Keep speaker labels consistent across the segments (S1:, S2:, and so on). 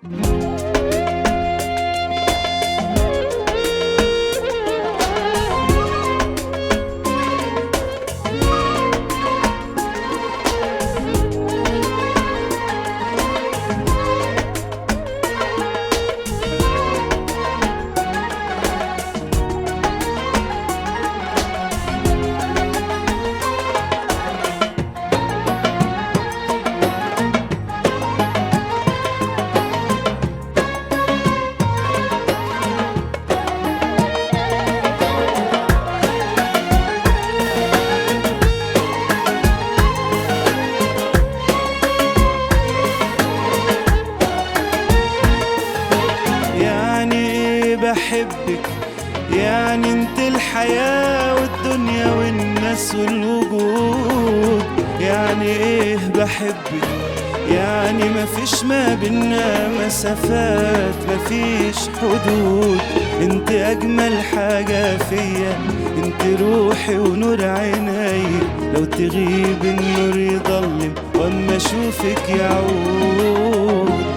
S1: يعني ايه بحبك يعني انت الحياة والدنيا والناس والوجود يعني ايه بحبك يعني مفيش ما بينا مسافات مفيش حدود انت اجمل حاجة فيا انت روحي ونور عيني لو تغيب النور يضلم واما اشوفك يعود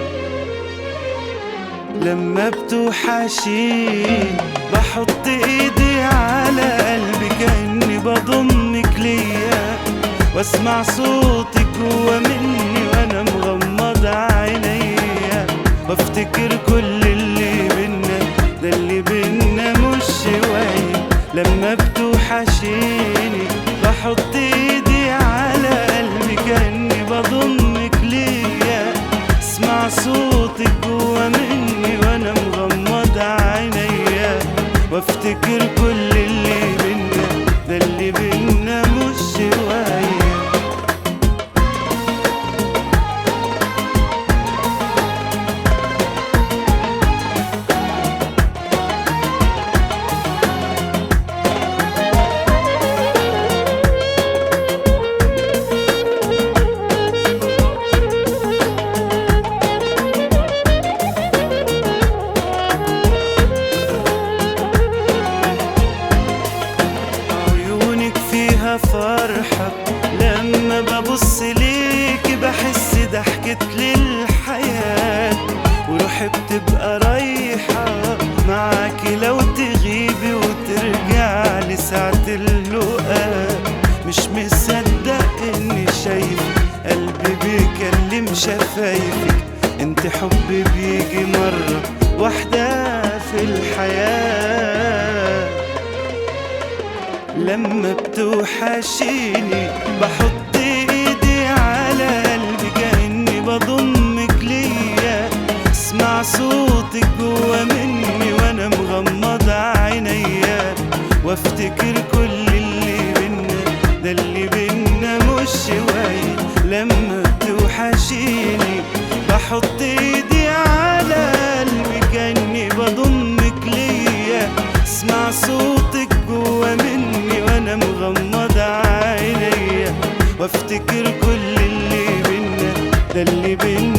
S1: لما بتوحشين بحط ايدي على قلبي كأني بضمك ليا واسمع صوتك جوا مني وانا مغمض عينيا وافتكر كل اللي بينا ده اللي بينا مش شوية لما بتوحشيني بحط ايدي على قلبي كأني بضمك ليا اسمع صوتك جوا مني وانا مغمض عينيا وافتكر كل اللي بينا ده اللي بينا مش شويه عيونك فيها فرحة لما ببص ليكي بحس ضحكة للحياة وروحي بتبقى رايحة معاكي لو تغيبي وترجع لساعة اللقاء مش مصدق اني شايف قلبي بيكلم شفايفك انت حبي بيجي مرة واحدة في الحياة لما بتوحشيني بحط ايدي على قلبي كأني بضمك ليا اسمع صوتك جوا مني وانا مغمض عينيا وافتكر كل اللي بينا ده اللي بينا مش شوية لما بتوحشيني بحط ايدي على قلبي كأني بضمك ليا اسمع صوتك جوا مني وانا مغمض عينيا وافتكر كل اللي بينا ده اللي بينا